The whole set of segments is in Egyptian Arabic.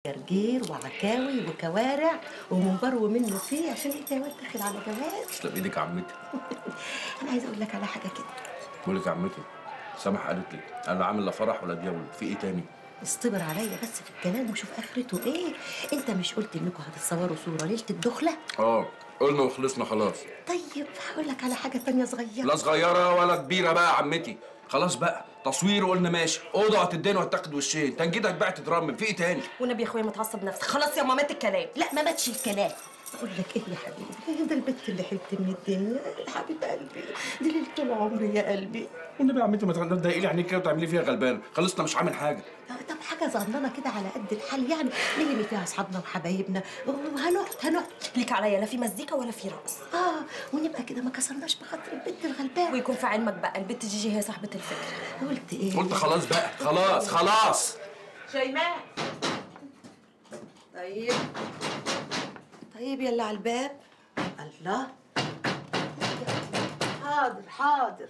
جرجير وعكاوي وكوارع ومنبر ومنه فيه عشان انت يا واد داخل على جواز تسلم ايدك يا عمتي انا عايزه اقول لك على حاجه كده بقول لك يا عمتي سامح قالت لي انا لا عامل لا فرح ولا ديول في ايه تاني اصطبر عليا بس في الكلام وشوف اخرته ايه انت مش قلت انكم هتتصوروا صوره ليله الدخله اه قلنا وخلصنا خلاص طيب هقول لك على حاجه تانية صغيره لا صغيره ولا كبيره بقى يا عمتي خلاص بقى تصوير وقلنا ماشي اوضه هتدين وهتاخد وشين تنجيدك بقى تترمم في ايه تاني والنبي يا اخويا ما تعصب نفسك خلاص يا ماما مات الكلام لا ما ماتش الكلام اقول لك ايه يا حبيبي ده البت اللي حلت من الدنيا حبيب قلبي دي ليله طول عمري يا قلبي والنبي يا عمتي ما تضايقي لي عينيك كده وتعملي فيها غلبان خلصنا مش عامل حاجه طب حاجه صغننه كده على قد الحال يعني نلم فيها اصحابنا وحبايبنا وهنقعد هنقعد ليك عليا لا في مزيكا ولا في رقص اه ونبقى كده ما كسرناش بخاطر البنت الغلبانه ويكون في علمك بقى البت جيجي هي صاحبه الفكره قلت ايه قلت خلاص بقى خلاص خلاص شيماء طيب طيب يلا على الباب الله حاضر حاضر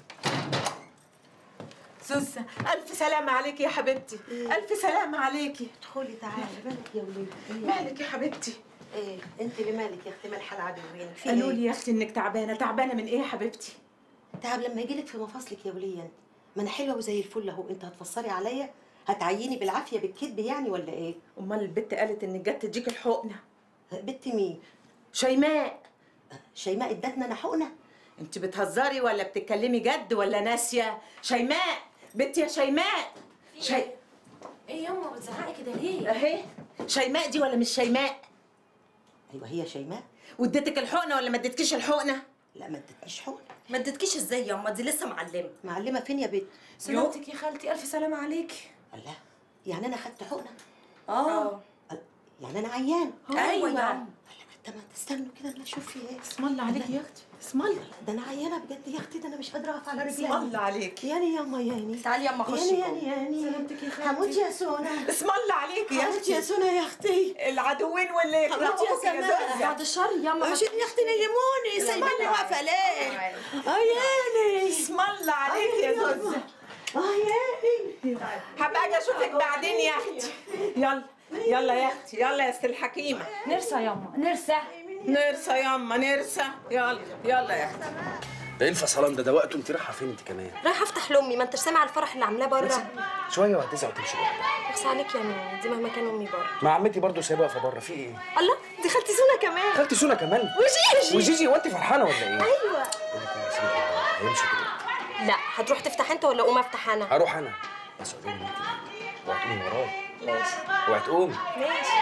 سوسة ألف سلامة عليكي يا حبيبتي ألف سلامة عليكي ادخلي تعالي مالك يا وليدي مالك يا حبيبتي ايه انت اللي مالك يا اختي مالحه العدوين في قالوا ايه؟ لي يا أختي إنك تعبانة تعبانة من إيه يا حبيبتي تعب لما يجيلك في مفاصلك يا وليه انت ما انا حلوه وزي الفل اهو انت هتفسري عليا هتعيني بالعافيه بالكذب يعني ولا ايه أمال البت قالت إنك جت تديك الحقنة بنت مين شيماء شيماء ادتنا انا حقنه أنت بتهزري ولا بتتكلمي جد ولا ناسية شيماء بنتي يا شيماء شي... ايه ياما بتزعقي كده ليه أهي شيماء دي ولا مش شيماء ايوه هي شيماء واديتك الحقنة ولا ما اديتكيش الحقنة لا ما ادتنيش حقنه ما اديتكيش ازاي ياما دي لسه معلمه معلمه فين يا بنت سلامتك يا خالتي ألف سلامة عليكي الله يعني انا خدت حقنه اه يعني انا عيان ايوه ياما طب ما تستنوا كده اما اشوف في ايه اسم الله عليكي يا أختي اسم الله ده انا عيانه بجد يا اختي ده انا مش قادره اقف على رجلي اسم الله عليكي ياني ياما ياني تعالي ياما خشي ياني جوه. ياني ياني سلامتك يا خالتي. هموت يا سونا اسم الله عليكي يا هموت أختي يا سونا يا اختي العدوين واللي هموت يا يكرهوك يا سماء. زوزة بعد الشر ياما عشان يا اختي نيموني سايباني واقفه ليه عياني اسم الله عليكي يا زوزة عياني هبقى اجي اشوفك بعدين يا اختي يلا يلا يا اختي يلا يا ست الحكيمه نرسى ياما نرسى نرسى ياما نرسى يلا يلا يا اختي ده ايه الفصلان ده ده وقته انت رايحه فين انت كمان رايحه افتح لامي ما انتش سامع الفرح اللي عاملاه بره شويه وهتزعل وتمشي بره بس عليك يا ماما دي مهما كان امي بره مع عمتي برضه سايبه واقفه بره في ايه الله دي خالتي سونا كمان خالتي سونا كمان وجيجي وجيجي هو انت فرحانه ولا ايه ايوه بقول لك ايه يا سيدي، هيمشي دلوقتي لا هتروح تفتح انت ولا اقوم افتح انا هروح انا بس قولي لي انت وهتقومي ورايا ماشي وهتقومي ماشي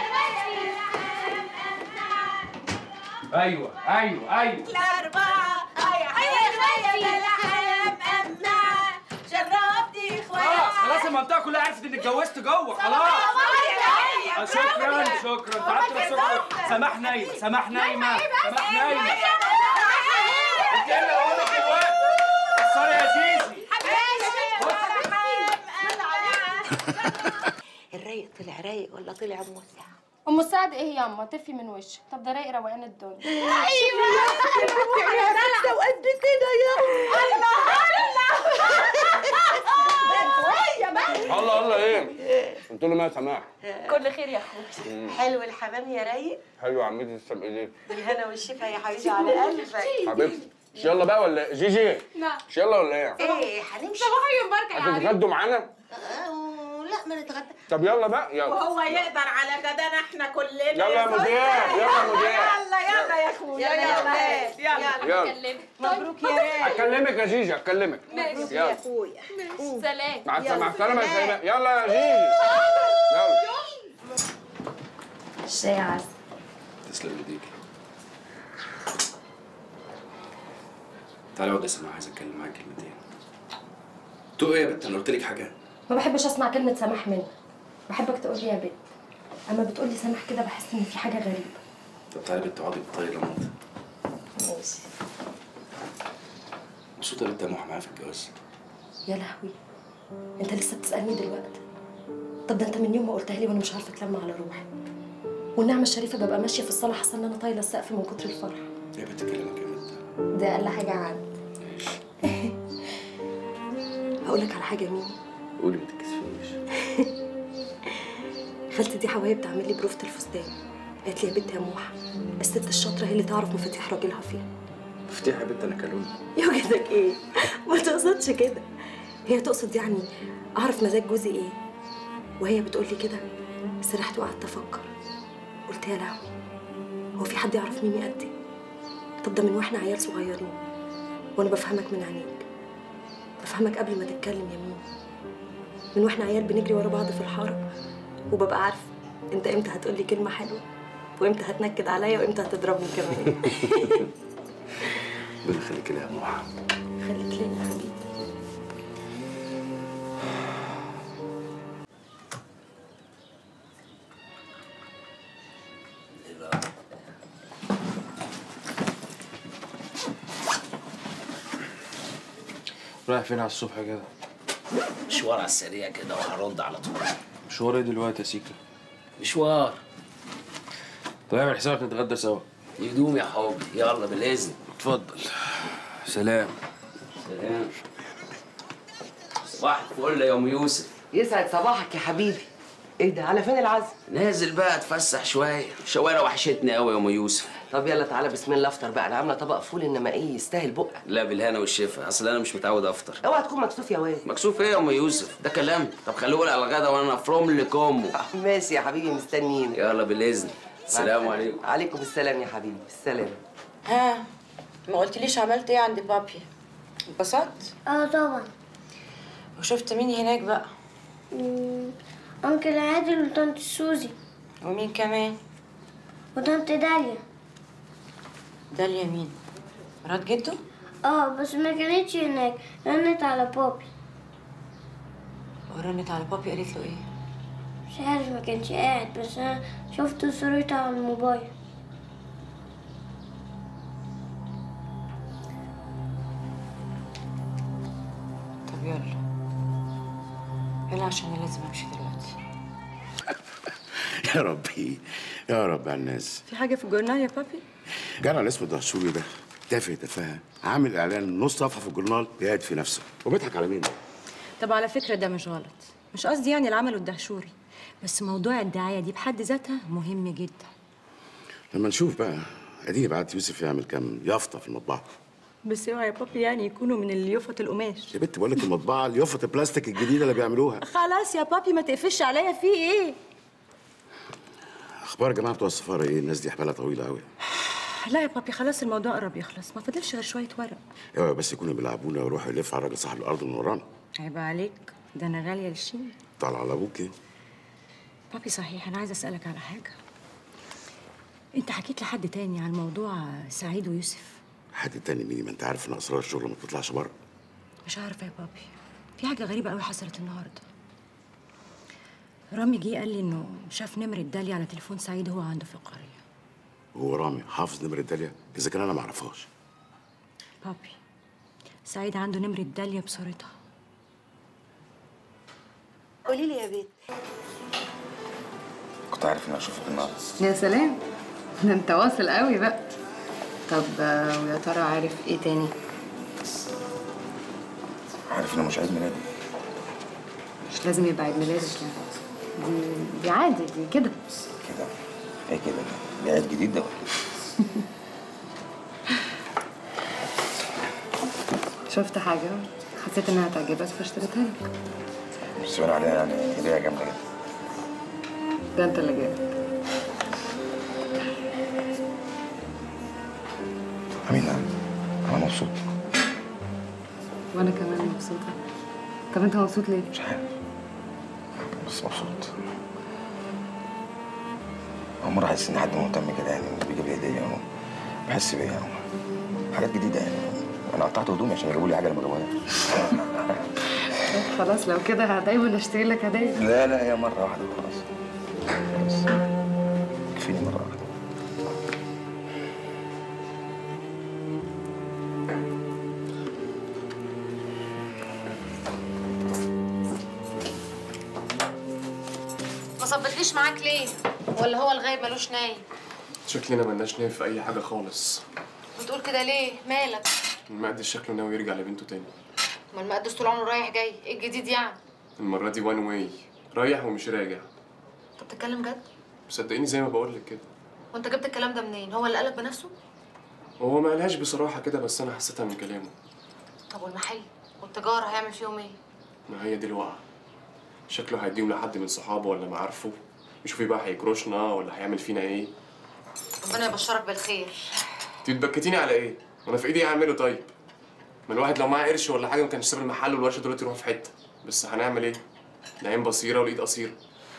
ايوه ايوه ايوه الاربعه يا حبيبي يا الحياه مأمنة شرفتي خلاص خلاص المنطقه كلها عرفت اني اتجوزت جوه خلاص آه، شكرا شكرا تعبت شكرا سماح نايمه سماح نايمه سماح نايمه انت ايه اللي بقول لك دلوقتي سوري يا زيزي الرايق طلع رايق ولا طلع موسع ام سعد ايه ياما طفي من وشك طب ده رايق روقان الدنيا وقد كده يا الله الله ايه قلت له ما يا سماح كل خير يا اخويا حلو الحمام يا رايق حلو يا عمتي تسلم ايديك بالهنا والشفا يا حبيبي على قلبك حبيبتي مش يلا بقى ولا جيجي نعم مش يلا ولا ايه ايه هنمشي صباحي مباركه يا عريس هتتغدوا معانا آه، لا ما نتغدى طب يلا بقى يلا وهو يقدر على غدانا احنا كلنا يلا يا مدير يلا يا مدير يلا يلا يا اخويا يلا يلا يلا مبروك يا راي هكلمك يا جيجي هكلمك ماشي يلا اخويا سلام مع السلامه مع السلامه يا سيدة. يلا يا جيجي يلا الشاي عسل تسلم ايديك تعالى اقعد يا سماح عايز اتكلم معاك كلمتين تو ايه يا بنت انا قلت لك حاجه ما بحبش اسمع كلمه سماح منك بحبك تقول لي يا بنت اما بتقول لي سماح كده بحس ان في حاجه غريبه طب تعالى يا بنت اقعدي بالطريقه لمامتك ماشي مبسوطه يا بنت يا محا معايا في الجواز يا لهوي انت لسه بتسالني دلوقتي طب ده انت من يوم ما قلتها لي وانا مش عارفه اتلم على روحي والنعمه الشريفه ببقى ماشيه في الصاله حاسه ان انا طايله السقف من كتر الفرح يا بنت كلامك يا بنت ده اقل حاجه عندي ماشي هقول لك على حاجه مين قولي ما تتكسفيش خالتي دي حوايا بتعمل لي بروفة الفستان قالت لي يا بنت يا موحة الست الشاطرة هي اللي تعرف مفاتيح راجلها فين افتحي يا بنت انا كلوني يوجدك ايه؟ ما تقصدش كده هي تقصد يعني اعرف مزاج جوزي ايه وهي بتقول لي كده سرحت وقعدت افكر قلت يا لهوي هو في حد يعرف ميمي قدي طب ده من واحنا عيال صغيرين وانا بفهمك من عينيك بفهمك قبل ما تتكلم يا ميمي من واحنا عيال بنجري ورا بعض في الحاره وببقى عارفه انت امتى هتقول لي كلمه حلوه وامتى هتنكد عليا وامتى هتضربني كمان ربنا يخليك لي يا موحى خليك لي يا حبيبي رايح فين على الصبح كده مشوار على السريع كده وهرد على طول مشوار ايه دلوقتي يا سيكا مشوار طب اعمل حسابك نتغدى سوا يدوم يا حبي يلا بالاذن اتفضل سلام سلام صباح الفل يا ام يوسف يسعد صباحك يا حبيبي ايه ده على فين العزم نازل بقى اتفسح شويه الشوارع وحشتني قوي يا ام يوسف طب يلا تعالى بسم الله افطر بقى انا عامله طبق فول انما ايه يستاهل بقك لا بالهنا والشفا اصل انا مش متعود افطر اوعى تكون مكسوف يا واد مكسوف ايه يا ام يوسف ده كلام طب خلوه على الغدا وانا افرم لكم ماشي يا حبيبي مستنيين يلا بالاذن السلام عليكم عليكم السلام يا حبيبي السلام ها ما قلتليش عملت ايه عند بابي اتبسطت اه طبعا وشفت مين هناك بقى مم، انكل عادل وطنط سوزي ومين كمان وطنط داليا داليا مين مرات جده اه بس ما كانتش هناك رنت على بابي ورنت على بابي قالت له ايه مش عارف ما كانش قاعد بس انا شفت صورتها على الموبايل طب يلا يلا عشان انا لازم امشي دلوقتي يا ربي يا رب على الناس في حاجه في الجورنال يا بابي جرى اللي اسمه دهشوري ده تافه تفاهه عامل اعلان نص صفحه في الجورنال قاعد في نفسه وبيضحك على مين طب على فكرة ده مش غلط مش قصدي يعني العمل الدهشوري بس موضوع الدعاية دي بحد ذاتها مهم جدا لما نشوف بقى اديني بعت يوسف يعمل كام يافطه في المطبعه بس اوعى يا بابي يعني يكونوا من اليوفط القماش يا بنت بقول لك المطبعه اليافطه البلاستيك الجديده اللي بيعملوها خلاص يا بابي ما تقفش عليا في ايه اخبار الجماعه بتوع السفاره ايه الناس دي حبالها طويله قوي لا يا بابي خلاص الموضوع قرب يخلص ما فاضلش غير شوية ورق اوعى بس يكونوا بيلعبونا ويروحوا يلف على راجل صاحب الارض من ورانا عيب عليك ده انا غالية للشين طالع على ابوكي بابي صحيح انا عايزة اسألك على حاجة انت حكيت لحد تاني عن موضوع سعيد ويوسف حد تاني مين ما انت عارف ان اسرار الشغل ما بتطلعش بره مش عارفة يا بابي في حاجة غريبة قوي حصلت النهاردة رامي جه قال لي انه شاف نمرة داليا على تليفون سعيد وهو عنده في القرية هو رامي حافظ نمره داليا اذا كان انا ما اعرفهاش بابي سعيد عنده نمرة داليا بصورتها قولي لي يا بيت كنت عارف اني اشوفك النهارده يا سلام ده انت واصل قوي بقى طب آه، ويا ترى عارف ايه تاني عارف انه مش عيد ميلادي مش لازم يبقى عيد ميلادك يعني دي دي عادي دي كده كده ايه كده ده عيد جديد ده ولا ايه؟ شفت حاجة حسيت انها هتعجبك فاشتريتها لك بس باين عليها يعني هديه جامده جدا ده انت اللي جايب امينه انا مبسوط وانا كمان مبسوطة طب انت مبسوط ليه؟ مش عارف بس مبسوط اول مره احس ان حد مهتم كده يعني بيجيب لي هديه يعني بحس بيها يعني حاجات جديده يعني انا قطعت هدومي عشان يجيبوا لي حاجه لما جابوها طب خلاص لو كده دايما اشتري لك هدية لا لا هي مره واحده وخلاص بس كفيني مره واحده ما صبتليش معاك ليه ولا هو الغايب ملوش نايم شكلنا ملناش نايم في اي حاجه خالص بتقول كده ليه مالك المقدس شكله ناوي يرجع لبنته تاني ما المقدس طول عمره رايح جاي ايه الجديد يعني المره دي وان واي رايح ومش راجع انت بتتكلم جد صدقيني زي ما بقول لك كده وانت جبت الكلام ده منين هو اللي قالك بنفسه هو ما قالهاش بصراحه كده بس انا حسيتها من كلامه طب والمحل والتجار هيعمل فيهم ايه ما هي دي الوقعه شكله هيديهم لحد من صحابه ولا معارفه يشوف بقى هيكروشنا ولا هيعمل فينا ايه ربنا يبشرك بالخير انت بتبكتيني على ايه وانا في ايدي اعمله طيب ما الواحد لو معاه قرش ولا حاجه ما كانش ساب المحل والورشه دلوقتي يروحوا في حته بس هنعمل ايه العين بصيره والايد قصيره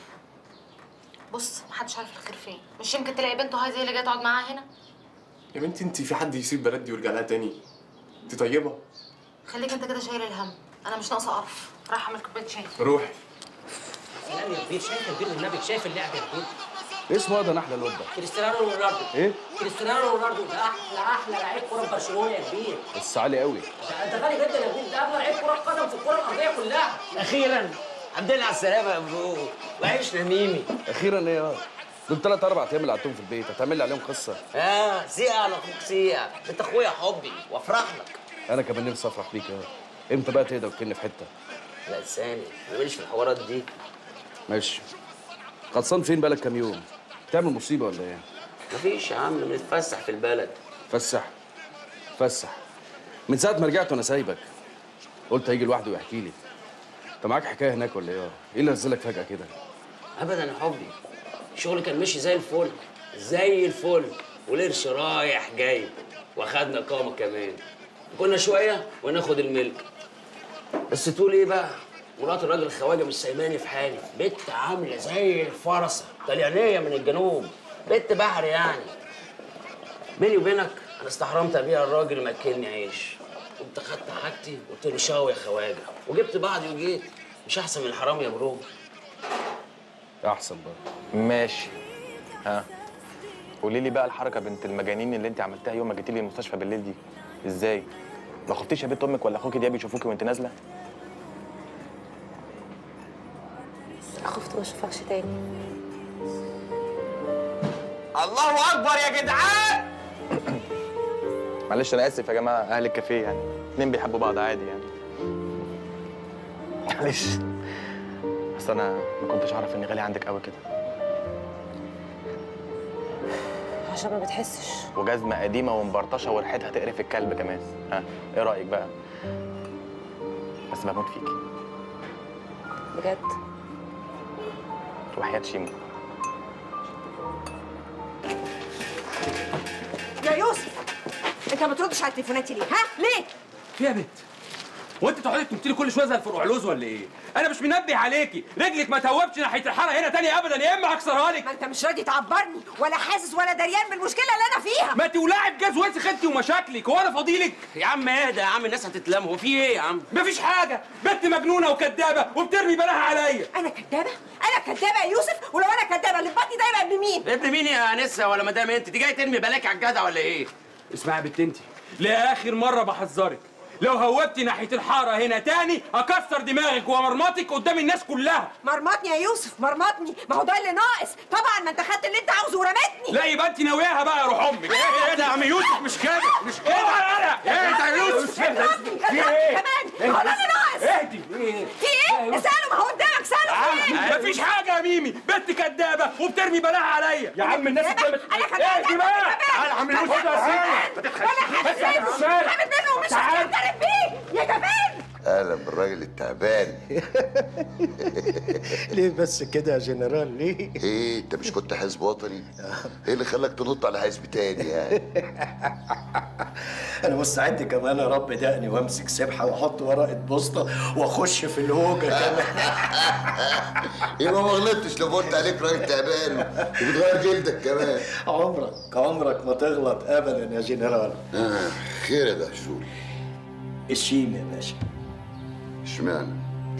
بص محدش عارف الخير فين مش يمكن تلاقي بنته هاي زي اللي جايه تقعد معاها هنا يا بنتي انت في حد يسيب بلد دي ويرجع لها تاني انت طيبه خليك انت كده شايل الهم انا مش ناقصه قرف رايحه اعمل كوبايه شاي روحي سلام يا كبير شايف يا كبير والنبي شايف اللعب يا كبير اسمه ايه ده نحله الواد ده كريستيانو رونالدو ايه كريستيانو رونالدو ده احلى احلى لعيب كوره في برشلونه يا كبير بس عالي قوي ده انت غالي جدا يا كبير ده اغلى لعيب كوره قدم في الكوره الارضيه كلها اخيرا الحمد لله على السلامه يا برو وحشنا ميمي اخيرا ايه يا دول ثلاث اربع ايام اللي قعدتهم في البيت هتعمل لي عليهم قصه اه سيئة على اخوك سيئة انت اخويا حبي وافرح لك انا كمان نفسي افرح بيك يا امتى بقى تهدى وتكلني في حته لا لساني ماليش في الحوارات دي ماشي غطسان فين بقالك كام يوم بتعمل مصيبه ولا ايه مفيش يا عم بنتفسح في البلد فسح فسح من ساعه ما رجعت وانا سايبك قلت هيجي لوحده ويحكي لي انت معاك حكايه هناك ولا ايه ايه اللي نزلك فجاه كده ابدا يا حبي الشغل كان ماشي زي الفل زي الفل والقرش رايح جاي واخدنا قامه كمان كنا شويه وناخد الملك بس تقول ايه بقى مرات الراجل الخواجه مش سايباني في حالي بنت عامله زي الفرسه طليانيه من الجنوب بنت بحر يعني بيني وبينك انا استحرمت ابيع الراجل ماكلني عيش قمت اخدت حاجتي قلت له شاوي يا خواجه وجبت بعضي وجيت مش احسن من الحرام يا برو احسن برضه ماشي ها قولي لي بقى الحركه بنت المجانين اللي انت عملتها يوم ما جيتي لي المستشفى بالليل دي ازاي ما خفتيش يا بنت امك ولا اخوكي دياب يشوفوكي وانت نازله خفت ما اشوفكش تاني الله اكبر يا جدعان معلش انا اسف يا جماعه اهل الكافيه يعني اتنين بيحبوا بعض عادي يعني معلش بس انا ما كنتش اعرف اني غالي عندك قوي كده عشان ما بتحسش وجزمه قديمه ومبرطشه وريحتها تقرف الكلب كمان ها ايه رايك بقى بس بموت فيكي بجد وحياه شيمو يا يوسف انت ما بتردش على تليفوناتي ليه ها ليه في يا بنت وانت تقعدي تنطي لي كل شويه زي الفرقعلوز ولا ايه؟ انا مش منبه عليكي، رجلك ما توبش ناحيه الحاره هنا تاني ابدا يا اما هكسرها لك. ما انت مش راضي تعبرني ولا حاسس ولا دريان بالمشكله اللي انا فيها ما تولعي بجاز وسخ انت ومشاكلك، هو انا فاضيلك؟ يا عم اهدى يا عم الناس هتتلم هو في ايه يا عم مفيش حاجه، بنت مجنونه وكدابه وبترمي بلاها عليا. انا كدابه انا كدابه يا يوسف ولو انا كدابه اللي في بطني ده يبقى ابن مين ابن مين يا انسه ولا مدام انت دي جاي ترمي بلاك على الجدع ولا ايه اسمعي يا بنت انت، لاخر مره بحذرك، لو هوبتي ناحيه الحاره هنا تاني اكسر دماغك ومرمطك قدام الناس كلها. مرمطني يا يوسف مرمطني ما هو ده اللي ناقص طبعا ما انت خدت اللي انت عاوزه ورمتني لا يبقى انت ناوياها بقى يا روح امك. ايه ايه ده يا عم يوسف مش كده مش كده انا ايه انت يا يوسف في ايه؟ كمان هو ده اللي ناقص اهدي في ايه اساله ما هو قدامك ساله في ايه مفيش حاجة يا ميمي، بنت كدابة وبترمي بلاها عليا، يا عم الناس كدابة؟ بتعمل أنا كدابة؟ اهدي بقى، أنا كدابة؟ تعالى يا عم يوسف أنا يا سيدي، كدابة؟ ما تتخانقش ولا حاجه بس سايبه يا حامل منه ومش هتعترف بيه يا جبان اهلا بالراجل التعبان ليه بس كده يا جنرال ليه؟ ايه انت مش كنت حزب وطني؟ ايه اللي خلاك تنط على حزب تاني يعني؟ انا مستعد كمان اربي دقني وامسك سبحه واحط ورقه بوسطه واخش في الهوجه كمان يبقى ما غلطتش لو قلت عليك راجل تعبان وبتغير جلدك كمان عمرك عمرك ما تغلط ابدا يا جنرال آه خير يا دهشول الشيم يا باشا اشمعنى؟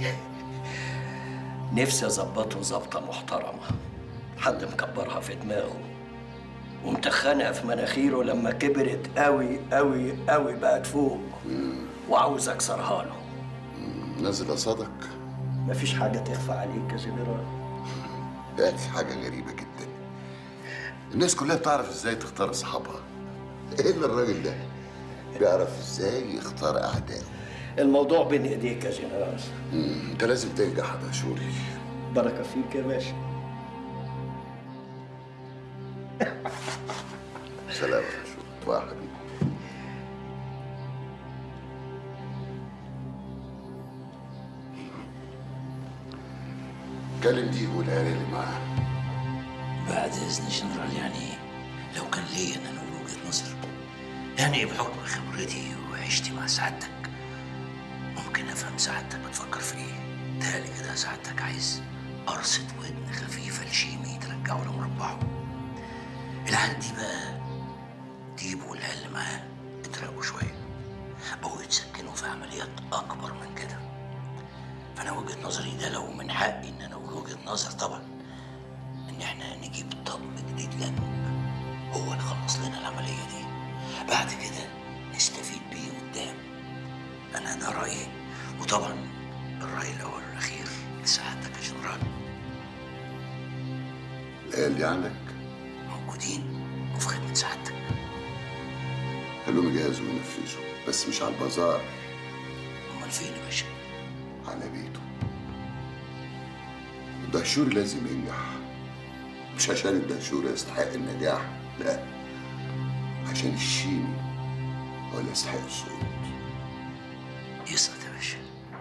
نفسي اظبطه ظبطه محترمه حد مكبرها في دماغه ومتخنها في مناخيره لما كبرت قوي قوي قوي بقت فوق وعاوز اكسرها له نازل قصادك مفيش حاجه تخفى عليك يا جنرال دي حاجة غريبة جدا الناس كلها بتعرف ازاي تختار اصحابها الا الراجل ده بيعرف ازاي يختار اعدائه الموضوع بين ايديك يا جنرال مم، انت لازم تنجح يا دهشوري بركه فيك يا باشا السلامه يا شو بقى يا حبيبي كلم دي والعيال اللي معاه بعد اذن جنرال يعني لو كان لي انا نقول وجهه نظر يعني بحكم خبرتي وعشتي مع سعادتك ممكن افهم سعادتك بتفكر في ايه تهيألي كده سعادتك عايز قرصة ودن خفيفة لشيمي ترجعه لمربعه العيال دي بقى ديبو والعيال اللي معاه اتراقوا شوية بقوا يتسكنوا في عمليات أكبر من كده فأنا وجهة نظري ده لو من حقي إن أنا أقول وجهة نظر طبعا إن إحنا نجيب طقم جديد لن هو اللي خلص لنا العملية دي بعد كده نستفيد بيه قدام أنا ده رأيي وطبعا الرأي الأول والأخير لسعادتك يا جنرال العيال دي عندك موجودين وفي خدمة سعادتك خلوهم يجهزوا وينفذوا بس مش على البازار أمال فين يا باشا؟ على بيته الدهشوري لازم ينجح مش عشان الدهشوري يستحق النجاح لا عشان الشيمي هو اللي يستحق الصعود يسقط يا باشا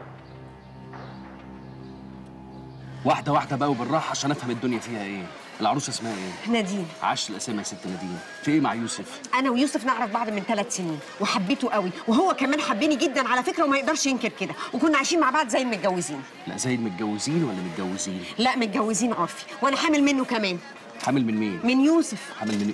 واحدة واحدة بقى وبالراحة عشان افهم الدنيا فيها ايه العروسة اسمها ايه؟ نادين عاش الاسامي يا ست نادين في ايه مع يوسف؟ انا ويوسف نعرف بعض من ثلاث سنين وحبيته قوي وهو كمان حبني جدا على فكره وما يقدرش ينكر كده وكنا عايشين مع بعض زي المتجوزين لا زي المتجوزين ولا متجوزين؟ لا متجوزين عرفي وانا حامل منه كمان حامل من مين؟ من يوسف حامل من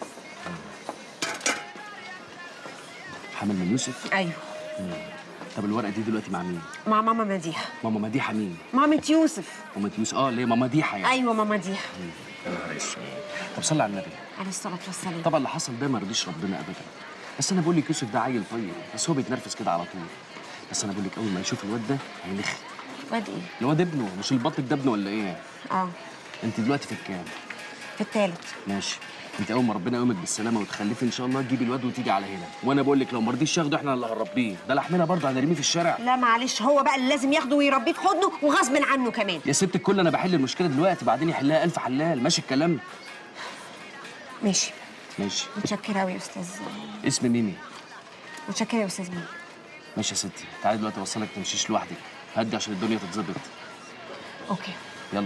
حامل من يوسف؟ ايوه مم. طب الورقة دي دلوقتي مع مين؟ مع ماما مديحه ماما مديحة مين؟ مامة يوسف ماما يوسف اه اللي هي ماما مديحة يعني ايوه ماما مديحه مم. يا نهار اسود. طب صلي على النبي عليه الصلاه والسلام طبعا اللي حصل ده ما رضيش ربنا ابدا بس انا بقول لك يوسف ده عيل طيب بس هو بيتنرفز كده على طول بس انا بقول لك اول ما يشوف الواد ده هيلخ واد ايه الواد ابنه مش البط ده ابنه ولا ايه اه انت دلوقتي في الكام في الثالث ماشي انت اول ما ربنا يقومك بالسلامه وتخلفي ان شاء الله تجيبي الواد وتيجي على هنا وانا بقول لك لو ما رضيش ياخده احنا اللي هنربيه ده لحمنا برضه هنرميه في الشارع لا معلش هو بقى اللي لازم ياخده ويربيه في حضنه وغصب عنه كمان يا ست الكل انا بحل المشكله دلوقتي بعدين يحلها الف حلال ماشي الكلام ماشي ماشي متشكره قوي يا استاذ اسم ميمي متشكره يا استاذ مين ماشي يا ستي تعالي دلوقتي اوصلك تمشيش لوحدك هدي عشان الدنيا تتظبط اوكي يلا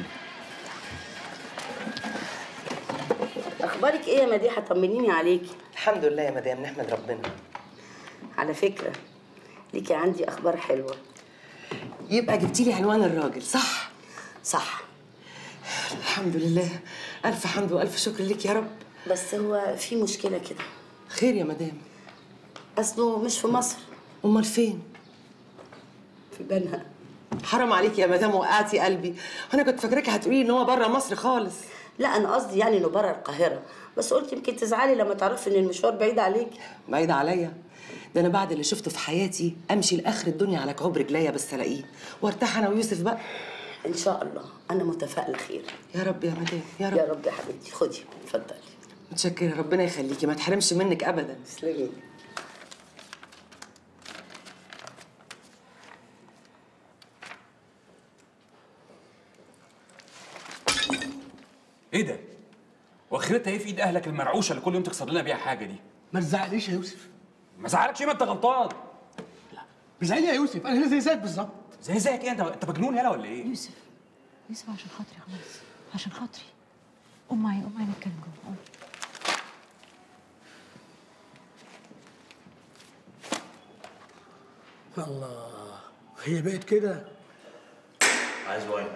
اخبارك ايه يا مديحه طمنيني عليكي الحمد لله يا مدام نحمد ربنا على فكره ليكي عندي اخبار حلوه يبقى جبتي لي عنوان الراجل صح صح الحمد لله الف حمد والف شكر لك يا رب بس هو في مشكله كده خير يا مدام اصله مش في مصر امال فين في بنها حرام عليكي يا مدام وقعتي قلبي انا كنت فاكراكي هتقولي ان هو بره مصر خالص لا انا قصدي يعني انه بره القاهره بس قلت يمكن تزعلي لما تعرفي ان المشوار بعيد عليكي بعيد عليا ده انا بعد اللي شفته في حياتي امشي لاخر الدنيا على كعوب رجليا بس الاقيه وارتاح انا ويوسف بقى ان شاء الله انا متفائله خير يا رب يا مدام يا رب يا رب يا حبيبتي خدي اتفضلي متشكره ربنا يخليكي ما تحرمش منك ابدا تسلمي ايه ده؟ واخرتها ايه في ايد اهلك المرعوشه اللي كل يوم تكسر لنا بيها حاجه دي؟ ما تزعلنيش يا يوسف ما زعلكش ايه ما انت غلطان بزعلني يا يوسف انا زي زيك بالظبط زي زيك ايه انت انت مجنون يالا ولا ايه؟ يوسف يوسف عشان خاطري خلاص عشان خاطري قوم معايا قوم معايا نتكلم جوه قوم الله هي بقت كده عايز واين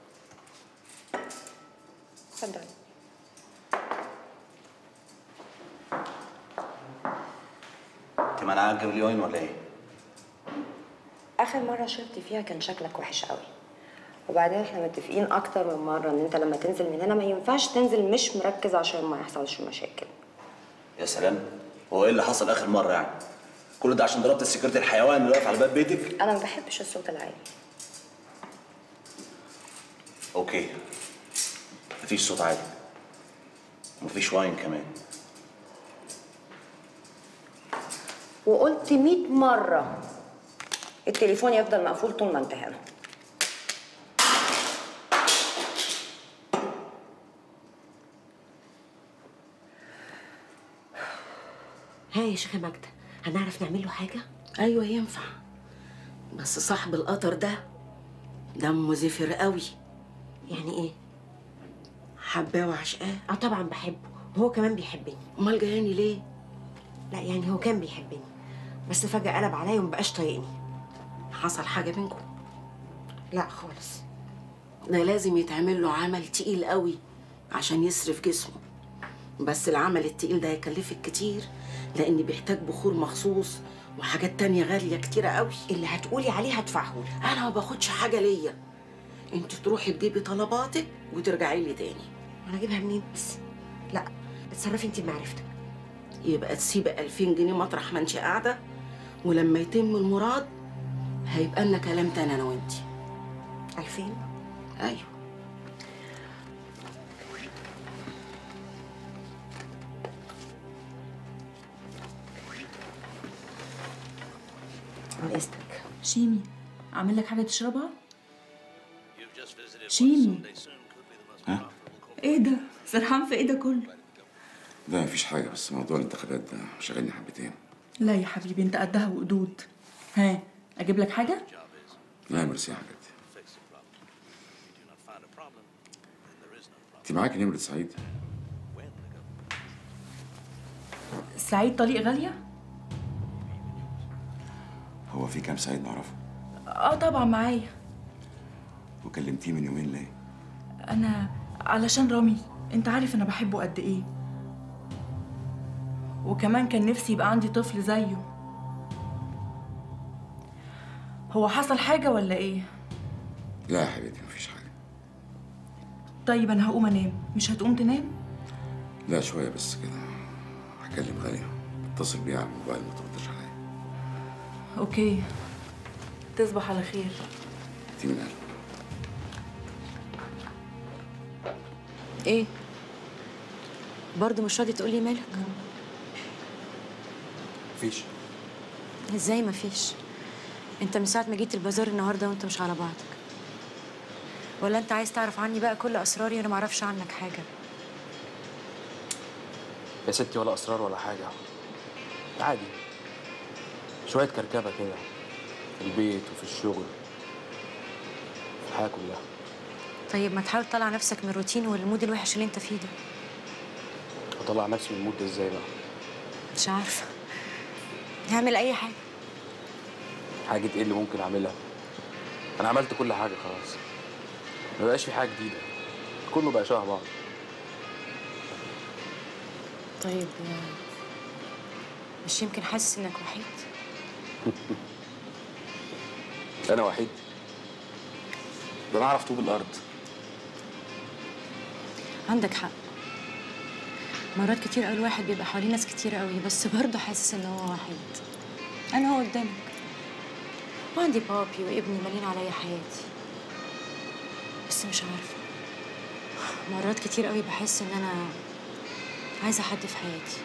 اتفضلي انت منعها تجيب لي واين ولا ايه؟ اخر مره شربت فيها كان شكلك وحش قوي وبعدين احنا متفقين اكتر من مره ان انت لما تنزل من هنا ما ينفعش تنزل مش مركز عشان ما يحصلش مشاكل يا سلام هو ايه اللي حصل اخر مره يعني؟ كل ده عشان ضربت السكرتير الحيوان اللي واقف على باب بيتك؟ انا ما بحبش الصوت العالي اوكي مفيش صوت عالي ومفيش واين كمان وقلت 100 مره التليفون يفضل مقفول طول ما انت هنا ها يا شيخه ماجده هنعرف نعمل له حاجه ايوه ينفع بس صاحب القطر ده دمه زفر قوي يعني ايه حباه وعشقاه اه طبعا بحبه وهو كمان بيحبني امال جاياني ليه لا يعني هو كان بيحبني بس فجاه قلب عليا ومبقاش طايقني حصل حاجه بينكم لا خالص ده لازم يتعمل له عمل تقيل قوي عشان يصرف جسمه بس العمل التقيل ده هيكلفك كتير لان بيحتاج بخور مخصوص وحاجات تانية غالية كتيرة قوي اللي هتقولي عليه هدفعهولك انا ما باخدش حاجة ليا انت تروحي تجيبي طلباتك وترجعي لي تاني وانا اجيبها منين بس لا اتصرفي انت بمعرفتك يبقى تسيبي 2000 جنيه مطرح ما انت قاعدة ولما يتم المراد هيبقى لنا كلام تاني انا وانتي 2000 ايوه عن اذنك شيمي اعمل لك حاجه تشربها شيمي ها؟ ايه ده سرحان في ايه ده كله لا مفيش حاجة بس موضوع الانتخابات ده شغلني حبتين لا يا حبيبي انت قدها وقدود ها اجيب لك حاجه لا ميرسي يا حبيبتي انت معاكي نمرة سعيد؟ سعيد طليق غاليه هو في كام سعيد نعرفه؟ اه طبعا معايا وكلمتيه من يومين ليه؟ انا علشان رامي انت عارف انا بحبه قد ايه وكمان كان نفسي يبقى عندي طفل زيه هو حصل حاجه ولا ايه لا يا حبيبتي مفيش حاجة طيب انا هقوم انام مش هتقوم تنام لا شوية بس كده هكلم غالية اتصل بيها على الموبايل ما تردش عليا اوكي تصبح على خير انت من قلبك ايه برضه مش راضي تقولي مالك مفيش ازاي مفيش انت من ساعه ما جيت البازار النهارده وانت مش على بعضك ولا انت عايز تعرف عني بقى كل اسراري وانا معرفش عنك حاجه يا ستي ولا اسرار ولا حاجه عادي شويه كركبه كده في البيت وفي الشغل في الحياه كلها طيب ما تحاول تطلع نفسك من الروتين والمود الوحش اللي انت فيه ده اطلع نفسي من المود ده ازاي بقى مش عارفه نعمل اي حاجه حاجه ايه اللي ممكن اعملها انا عملت كل حاجه خلاص ما بقاش في حاجه جديده كله بقى شبه بعض طيب آه، مش يمكن حاسس انك وحيد انا وحيد ده انا اعرف طوب الارض عندك حق مرات كتير قوي الواحد بيبقى حواليه ناس كتير قوي بس برضه حاسس ان هو وحيد انا هو قدامك وعندي بابي وابني مالين عليا حياتي بس مش عارفه مرات كتير قوي بحس ان انا عايزه حد في حياتي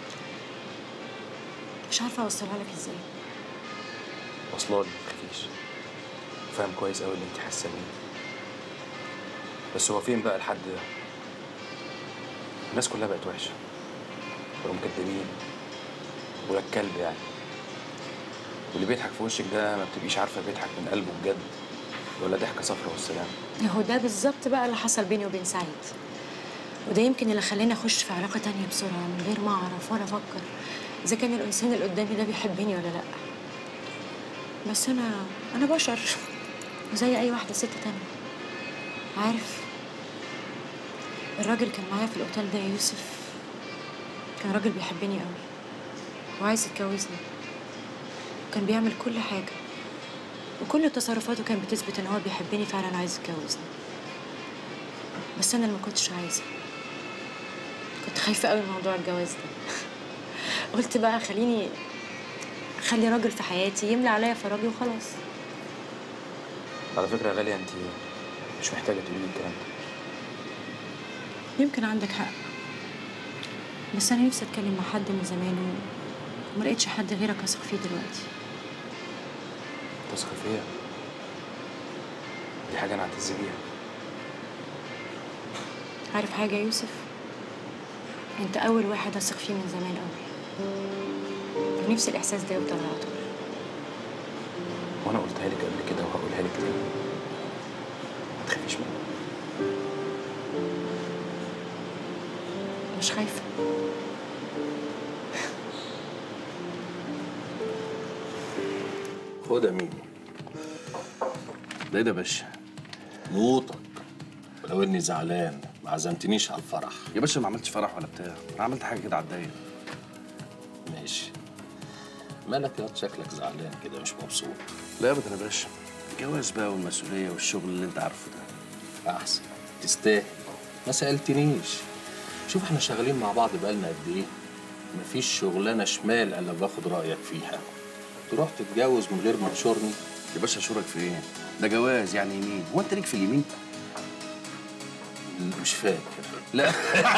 مش عارفه اوصلها لك ازاي واصله لي ما تخافيش فاهم كويس قوي اللي انت حاسه بيه بس هو فين بقى الحد ده الناس كلها بقت وحشه بقوا مكدبين ولا الكلب يعني واللي بيضحك في وشك ده ما بتبقيش عارفه بيضحك من قلبه بجد ولا ضحكه صفرا والسلام هو ده بالظبط بقى اللي حصل بيني وبين سعيد وده يمكن اللي خلاني اخش في علاقه تانية بسرعه من غير ما اعرف ولا افكر اذا كان الانسان اللي قدامي ده بيحبني ولا لا بس انا انا بشر وزي اي واحده ست تانية عارف الراجل كان معايا في الاوتيل ده يا يوسف كان راجل بيحبني قوي وعايز يتجوزني كان بيعمل كل حاجه وكل تصرفاته كانت بتثبت ان هو بيحبني فعلا عايز يتجوزني بس انا اللي ما كنتش عايزه كنت خايفه قوي من موضوع الجواز ده قلت بقى خليني خلي راجل في حياتي يملى عليا فراغي وخلاص على فكره يا غاليه انت مش محتاجه تقولي لي الكلام ده يمكن عندك حق بس انا نفسي اتكلم مع حد من زمان و- وما لقيتش حد غيرك اثق فيه دلوقتي تثق فيا دي حاجه انا اعتز بيها عارف حاجه يا يوسف انت اول واحد اثق فيه من زمان قوي ونفسي الاحساس ده يفضل على طول وانا قلتها لك قبل كده وهقولها لك تاني ما تخافيش مني مش خايفه خد يا ميمي ده ايه ده يا باشا؟ نوطك ولو اني زعلان ما عزمتنيش على الفرح يا باشا ما عملتش فرح ولا بتاع انا عملت حاجه كده على الضيق ماشي مالك يا شكلك زعلان كده مش مبسوط لا ابدا يا باشا الجواز بقى والمسؤوليه والشغل اللي انت عارفه ده احسن تستاهل ما سالتنيش شوف احنا شغالين مع بعض بقالنا قد ايه مفيش شغلانه شمال الا باخد رايك فيها تروح تتجوز من غير ما تشورني يا باشا اشورك في ايه؟ ده جواز يعني يمين هو انت ليك في اليمين؟ مش فاكر لا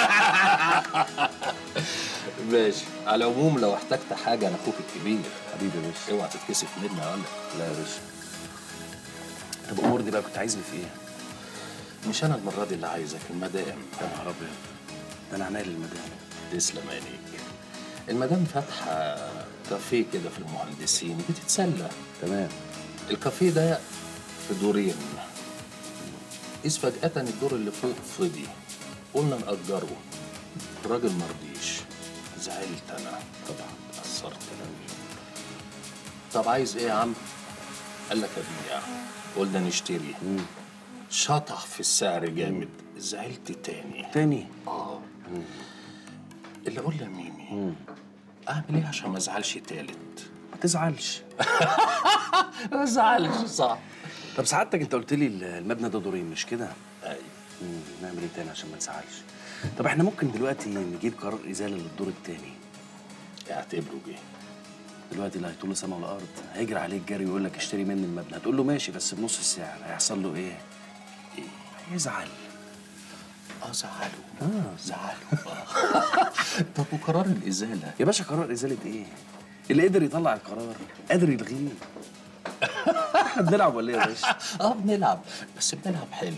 ماشي على العموم لو احتجت حاجه انا اخوك الكبير حبيبي يا باشا اوعى تتكسف مني اقول لك لا يا باشا طب امور دي بقى كنت عايزني في ايه؟ مش انا المره دي اللي عايزك المدام يا نهار ابيض ده انا عناية للمدام تسلم عينيك المدام فاتحه كافيه كده في المهندسين بتتسلى تمام الكافيه ده في دورين إذ فجأة الدور اللي فوق فضي قلنا نأجره الراجل مرضيش زعلت أنا طبعا اتأثرت أوي طب عايز إيه يا عم؟ قال لك أبيع قلنا نشتري شطح في السعر جامد زعلت تاني تاني؟ اه اللي أقول يا ميمي أعمل إيه عشان ما أزعلش تالت؟ ما تزعلش ما أزعلش صح طب سعادتك انت قلت لي المبنى ده دورين مش كده؟ أيوة مم، نعمل ايه تاني عشان ما نزعلش؟ طب احنا ممكن دلوقتي نجيب قرار ازاله للدور التاني اعتبره جه دلوقتي اللي هيطول السما والارض هيجري عليك جري ويقول لك اشتري مني المبنى هتقول له ماشي بس بنص السعر هيحصل له ايه؟ ايه؟ هيزعل اه زعله اه زعله طب وقرار الإزالة يا باشا قرار ازاله ايه؟ اللي قدر يطلع القرار قادر يلغيه احنا بنلعب ولا ايه يا باشا؟ اه بنلعب بس بنلعب حلو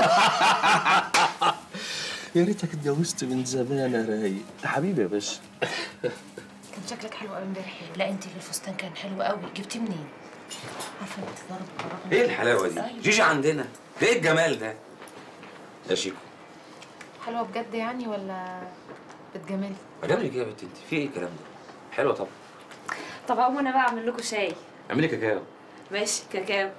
يا ريتك اتجوزت من زمان يا رايق ده حبيبي يا باشا كان شكلك حلو قوي امبارح لا انت الفستان كان حلو قوي جبتيه منين عارفه انت ضرب قرار ايه الحلاوه دي؟ جيجي عندنا ده ايه الجمال ده؟ يا شيكو حلوه بجد يعني ولا بتجملي عجبني ايه يا بنت انت؟ في ايه الكلام ده؟ حلوه طبعا طب اقوم انا بقى اعمل لكم شاي اعملي كاكاو ماشي كاكاو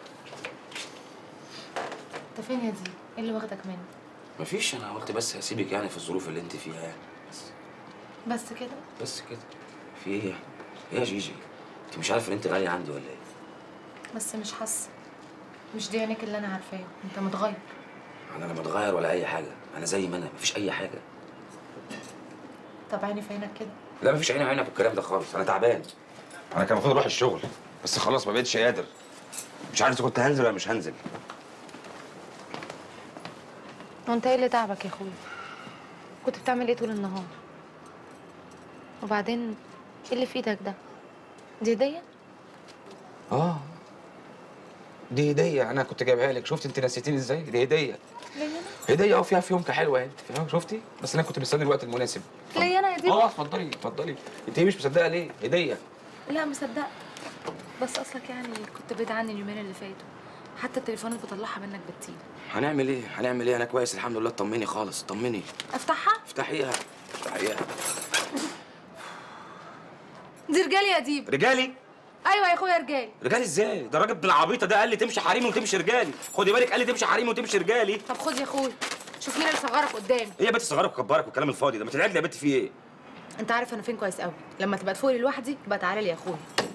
انت فين يا دي ايه اللي واخدك مني مفيش انا قلت بس هسيبك يعني في الظروف اللي انت فيها يعني بس كده بس كده في ايه يعني؟ ايه يا جيجي؟ انت مش عارفه ان انت غاليه عندي ولا ايه؟ بس مش حاسه مش دي عينيك اللي انا عارفاه انت متغير انا لا متغير ولا اي حاجه انا زي ما انا مفيش اي حاجه طب عيني في عينك كده لا مفيش عيني عينك بالكلام ده خالص انا تعبان انا كان المفروض اروح الشغل بس خلاص ما بقتش قادر مش عارف اذا كنت هنزل ولا مش هنزل وانت ايه اللي تعبك يا اخويا كنت بتعمل ايه طول النهار وبعدين ايه اللي في ايدك ده دي هديه اه دي هديه انا كنت جايبها لك شفت انت نسيتيني ازاي دي هديه هديه اه فيها فيونكه حلوه انت فاهم شفتي بس انا كنت مستني الوقت المناسب ليا انا يا دي اه اتفضلي اتفضلي انت إيه مش مصدقه ليه هديه لا مصدقه بس اصلك يعني كنت بعيد عني اليومين اللي فاتوا حتى التليفونات بطلعها منك بتطير هنعمل ايه هنعمل ايه انا كويس الحمد لله طمني خالص طمني افتحها افتحيها افتحيها دي رجالي يا ديب رجالي ايوه يا اخويا رجالي رجالي ازاي ده الراجل بالعبيطه ده قال لي تمشي حريمي وتمشي رجالي خدي بالك قال لي تمشي حريمي وتمشي رجالي طب خد يا اخويا شوف مين اللي صغرك قدامي ايه يا بنت صغيرك وكبرك والكلام الفاضي ده ما تدعي لي يا بنت في ايه انت عارف انا فين كويس قوي لما تبقى تفوقي لوحدي يبقى تعالى لي يا اخويا